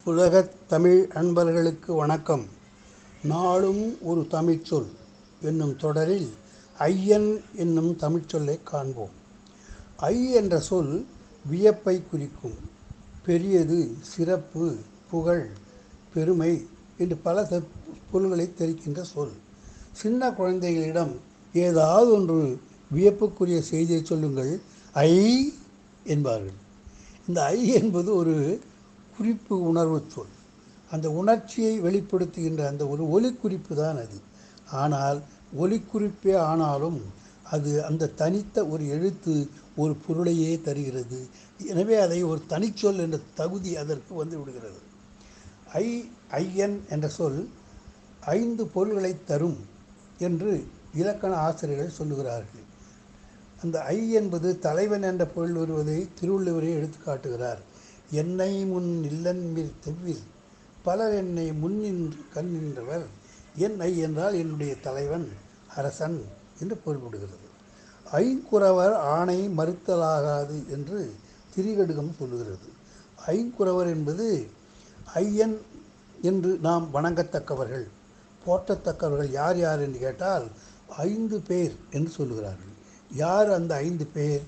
உலகத் தமிழ் அன்பர்களுக்கு வணக்கம் நாளும் ஒரு தமிழ்ச்சொல் என்னும் தொடரில் ஐயன் என்னும் தமிழ்ச்சொல்லைக் காண்போம் ஐ என்ற சொல் வியப்பை குறிக்கும் பெரியது சிறப்பு புகழ் பெருமை என்று பல த- பொருள்களை தெரிக்கின்ற சொல் சின்ன குழந்தைகளிடம் ஏதாவது ஒன்று வியப்புக்குரிய செய்தியை சொல்லுங்கள் ஐ என்பார்கள் இந்த ஐ என்பது ஒரு குறிப்பு உணர்வு சொல் அந்த உணர்ச்சியை வெளிப்படுத்துகின்ற அந்த ஒரு ஒலிக்குறிப்பு தான் அது ஆனால் ஒலிக்குறிப்பே ஆனாலும் அது அந்த தனித்த ஒரு எழுத்து ஒரு பொருளையே தருகிறது எனவே அதை ஒரு தனிச்சொல் என்ற தகுதி அதற்கு வந்து விடுகிறது ஐ ஐயன் என்ற சொல் ஐந்து பொருள்களை தரும் என்று இலக்கண ஆசிரியர்கள் சொல்லுகிறார்கள் அந்த ஐ என்பது தலைவன் என்ற பொருள் வருவதை திருவள்ளுவரே எடுத்து காட்டுகிறார் என்னை முன் இல்லன் மீர் தெவ்வில் பலர் என்னை முன்னின்று கண் நின்றவர் என் ஐ என்றால் என்னுடைய தலைவன் அரசன் என்று பொருள்படுகிறது ஐங்குறவர் ஆணை மறுத்தலாகாது என்று திரிகடுகம் சொல்லுகிறது ஐங்குறவர் என்பது ஐயன் என்று நாம் வணங்கத்தக்கவர்கள் போற்றத்தக்கவர்கள் யார் யார் என்று கேட்டால் ஐந்து பேர் என்று சொல்லுகிறார்கள் யார் அந்த ஐந்து பேர்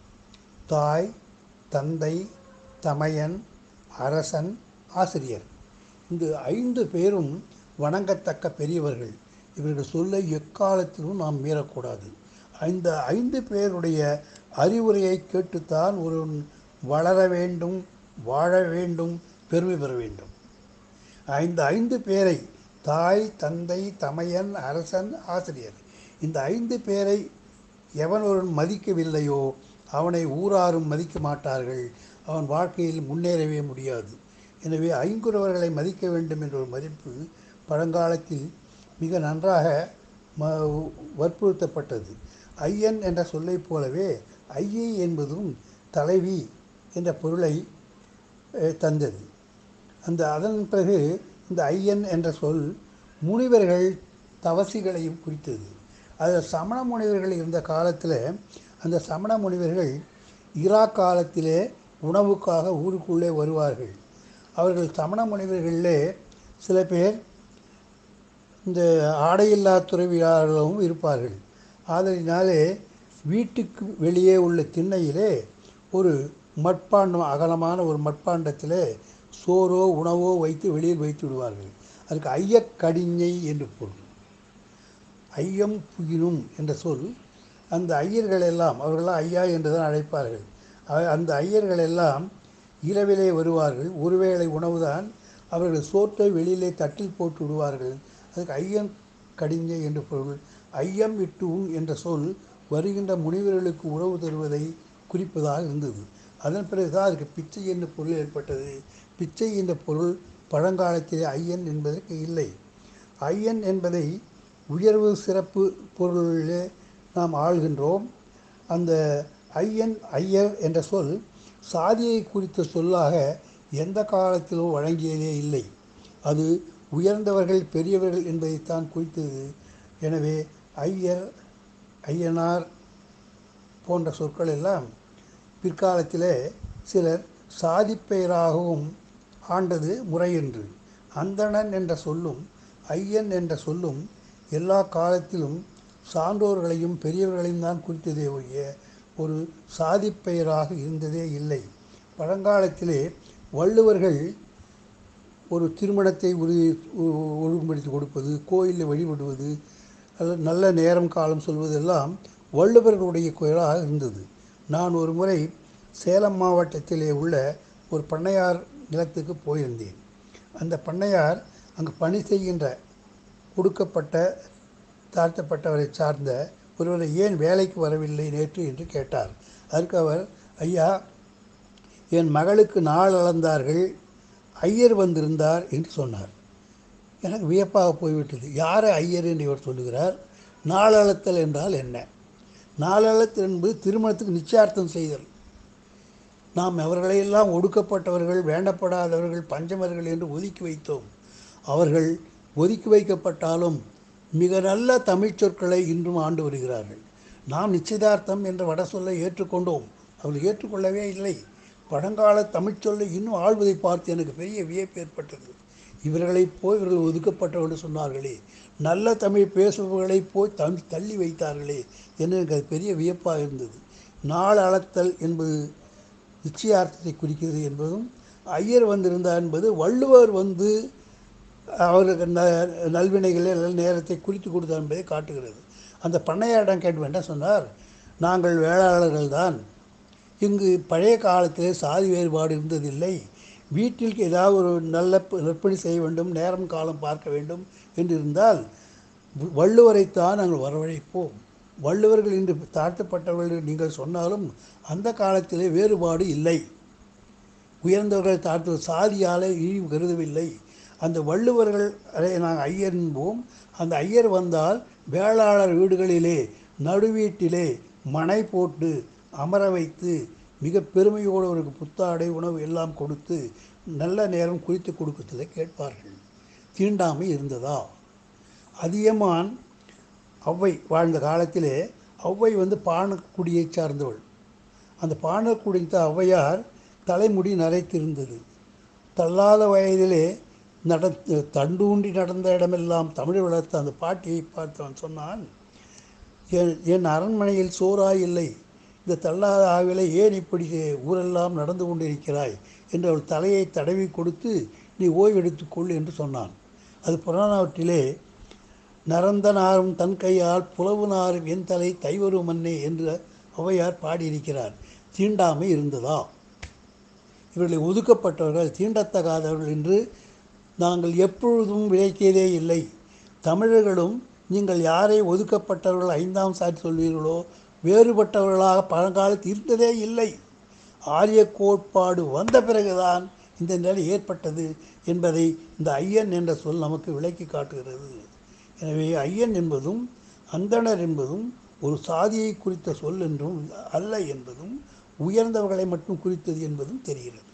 தாய் தந்தை தமையன் அரசன் ஆசிரியர் இந்த ஐந்து பேரும் வணங்கத்தக்க பெரியவர்கள் இவர்கள் சொல்லை எக்காலத்திலும் நாம் மீறக்கூடாது இந்த ஐந்து பேருடைய அறிவுரையை கேட்டுத்தான் ஒருவன் வளர வேண்டும் வாழ வேண்டும் பெருமை பெற வேண்டும் இந்த ஐந்து பேரை தாய் தந்தை தமையன் அரசன் ஆசிரியர் இந்த ஐந்து பேரை எவன் ஒருவன் மதிக்கவில்லையோ அவனை ஊராரும் மதிக்க மாட்டார்கள் அவன் வாழ்க்கையில் முன்னேறவே முடியாது எனவே ஐங்குறவர்களை மதிக்க வேண்டும் என்ற ஒரு மதிப்பு பழங்காலத்தில் மிக நன்றாக ம வற்புறுத்தப்பட்டது ஐயன் என்ற சொல்லைப் போலவே ஐயை என்பதும் தலைவி என்ற பொருளை அஹ், தந்தது அந்த அதன் பிறகு இந்த ஐயன் என்ற சொல் முனிவர்கள் தவசிகளையும் குறித்தது அதில் சமண முனிவர்கள் இருந்த காலத்தில் அந்த சமண முனிவர்கள் இரா காலத்திலே உணவுக்காக ஊருக்குள்ளே வருவார்கள் அவர்கள் சமண முனிவர்களிலே சில பேர் இந்த ஆடையில்லா துறவியாளர்களும் இருப்பார்கள் ஆதலினாலே வீட்டுக்கு வெளியே உள்ள திண்ணையிலே ஒரு மட்பாண்டம் அகலமான ஒரு மட்பாண்டத்திலே சோறோ உணவோ வைத்து வெளியில் வைத்து விடுவார்கள் அதுக்கு ஐயக்கடிஞை என்று பொருள் ஐயம் புகினும் என்ற சொல் அந்த ஐயர்கள் எல்லாம் அவர்களாம் ஐயா என்று தான் அழைப்பார்கள் அ- அந்த ஐயர்கள் எல்லாம் இரவிலே வருவார்கள் ஒருவேளை உணவுதான் அவர்கள் சோற்றை வெளியிலே தட்டில் போட்டு விடுவார்கள் அதுக்கு ஐயம் கடிஞ்சை என்று பொருள் ஐயம் இட்டு உண் என்ற சொல் வருகின்ற முனிவர்களுக்கு உணவு தருவதை குறிப்பதாக இருந்தது அதன் பிறகுதான் அதுக்கு பிச்சை என்ற பொருள் ஏற்பட்டது பிச்சை என்ற பொருள் பழங்காலத்திலே ஐயன் என்பதற்கு இல்லை ஐயன் என்பதை உயர்வு சிறப்பு பொருளிலே நாம் ஆள்கின்றோம் அந்த ஐயன் ஐயர் என்ற சொல் சாதியை குறித்த சொல்லாக எந்த காலத்திலும் வழங்கியதே இல்லை அது உயர்ந்தவர்கள் பெரியவர்கள் என்பதைத்தான் குறித்தது எனவே ஐயர் ஐயனார் போன்ற சொற்கள் எல்லாம் பிற்காலத்திலே சிலர் சாதிப்பெயராகவும் ஆண்டது முறையென்று அந்தணன் என்ற சொல்லும் ஐயன் என்ற சொல்லும் எல்லா காலத்திலும் சான்றோர்களையும் பெரியவர்களையும் தான் குறித்ததே ஒழிய ஒரு சாதிப்பெயராக இருந்ததே இல்லை பழங்காலத்திலே வள்ளுவர்கள் ஒரு திருமணத்தை உறுதி ஒ- ஒழுங்குபடுத்தி கொடுப்பது கோயிலில் வழிபடுவது அல்லது நல்ல நேரம் காலம் சொல்வதெல்லாம் வள்ளுவர்களுடைய குரலாக இருந்தது நான் ஒரு முறை சேலம் மாவட்டத்திலே உள்ள ஒரு பண்ணையார் நிலத்துக்கு போயிருந்தேன் அந்த பண்ணையார் அங்கு பணி செய்கின்ற கொடுக்கப்பட்ட தாழ்த்தப்பட்டவரை சார்ந்த ஒருவரை ஏன் வேலைக்கு வரவில்லை நேற்று என்று கேட்டார் அதற்கு அவர் ஐயா என் மகளுக்கு நாள் அளந்தார்கள் ஐயர் வந்திருந்தார் என்று சொன்னார் எனக்கு வியப்பாக போய்விட்டது யாரை ஐயர் என்று இவர் சொல்லுகிறார் நாளளத்தல் என்றால் என்ன நாளளத்தல் என்பது திருமணத்துக்கு நிச்சயார்த்தம் செய்தல் நாம் அவர்களையெல்லாம் ஒடுக்கப்பட்டவர்கள் வேண்டப்படாதவர்கள் பஞ்சமர்கள் என்று ஒதுக்கி வைத்தோம் அவர்கள் ஒதுக்கி வைக்கப்பட்டாலும் மிக நல்ல தமிழ்ச் சொற்களை இன்றும் ஆண்டு வருகிறார்கள் நாம் நிச்சயதார்த்தம் என்ற வட சொல்லை ஏற்றுக்கொண்டோம் அவர்கள் ஏற்றுக்கொள்ளவே இல்லை பழங்கால தமிழ்ச்சொல்லை இன்னும் ஆழ்வதை பார்த்து எனக்கு பெரிய வியப்பு ஏற்பட்டது இவர்களைப் போய் இவர்கள் ஒதுக்கப்பட்டவர்கள் சொன்னார்களே நல்ல தமிழ் பேசுபவர்களைப் போய் தம் தள்ளி வைத்தார்களே என்று எனக்கு அது பெரிய வியப்பாக இருந்தது நாள் அளத்தல் என்பது நிச்சயார்த்தத்தை குறிக்கிறது என்பதும் ஐயர் வந்திருந்தார் என்பது வள்ளுவர் வந்து அவருக்கு ந நல்வினைகளை நல்ல நேரத்தை குறித்து கொடுத்தார் என்பதை காட்டுகிறது அந்த பண்ணையாரிடம் கேட்டு வேண்டாம் சொன்னார் நாங்கள் வேளாளர்கள் தான் இங்கு பழைய காலத்தில் சாதி வேறுபாடு இருந்ததில்லை வீட்டில் ஏதாவது ஒரு நல்ல ப- நற்பணி செய்ய வேண்டும் நேரம் காலம் பார்க்க வேண்டும் என்று இருந்தால் வ- வள்ளுவரைத்தான் நாங்கள் வரவழைப்போம் வள்ளுவர்கள் இன்று தாழ்த்தப்பட்டவர்கள் என்று நீங்கள் சொன்னாலும் அந்த காலத்திலே வேறுபாடு இல்லை உயர்ந்தவர்கள் தாழ்த்து சாதியாலே இழிவு கருதவில்லை அந்த வள்ளுவர்கள் அதை நாங்கள் ஐயர் என்போம் அந்த ஐயர் வந்தால் வேளாளர் வீடுகளிலே நடுவீட்டிலே மனை போட்டு அமர வைத்து மிக பெருமையோடு அவருக்கு புத்தாடை உணவு எல்லாம் கொடுத்து நல்ல நேரம் குறித்து கொடுக்கறதை கேட்பார்கள் தீண்டாமை இருந்ததா அதியமான் ஔவை வாழ்ந்த காலத்திலே ஔவை வந்து பாணக்குடியைச் சார்ந்தவள் அந்த பாணக்குடித்த ஔவையார் தலைமுடி நரைத்திருந்தது தள்ளாத வயதிலே நட தண்டூண்டி நடந்த இடமெல்லாம் தமிழ் வளர்த்த அந்த பாட்டியை பார்த்தவன் சொன்னான் என் என் அரண்மனையில் சோறாய் இல்லை இந்த தள்ளாத ஆவிலை ஏன் இப்படி ஊரெல்லாம் நடந்து கொண்டிருக்கிறாய் என்று அவள் தலையை தடவி கொடுத்து நீ ஓய்வெடுத்துக்கொள் என்று சொன்னான் அது புறநானவற்றிலே நரந்த நாரும் தன் கையால் புலவு நாரும் என் தலை தைவரு மன்னே என்று ஔவையார் பாடியிருக்கிறார் தீண்டாமை இருந்ததா இவர்களை ஒதுக்கப்பட்டவர்கள் தீண்டத்தகாதவர்கள் என்று நாங்கள் எப்பொழுதும் விளக்கியதே இல்லை தமிழர்களும் நீங்கள் யாரை ஒதுக்கப்பட்டவர்கள் ஐந்தாம் சாட்சி சொல்வீர்களோ வேறுபட்டவர்களாக பழங்காலத்தில் இருந்ததே இல்லை ஆரிய கோட்பாடு வந்த பிறகுதான் இந்த நிலை ஏற்பட்டது என்பதை இந்த ஐயன் என்ற சொல் நமக்கு விளக்கி காட்டுகிறது எனவே ஐயன் என்பதும் அந்தணர் என்பதும் ஒரு சாதியை குறித்த சொல் என்றும் அல்ல என்பதும் உயர்ந்தவர்களை மட்டும் குறித்தது என்பதும் தெரிகிறது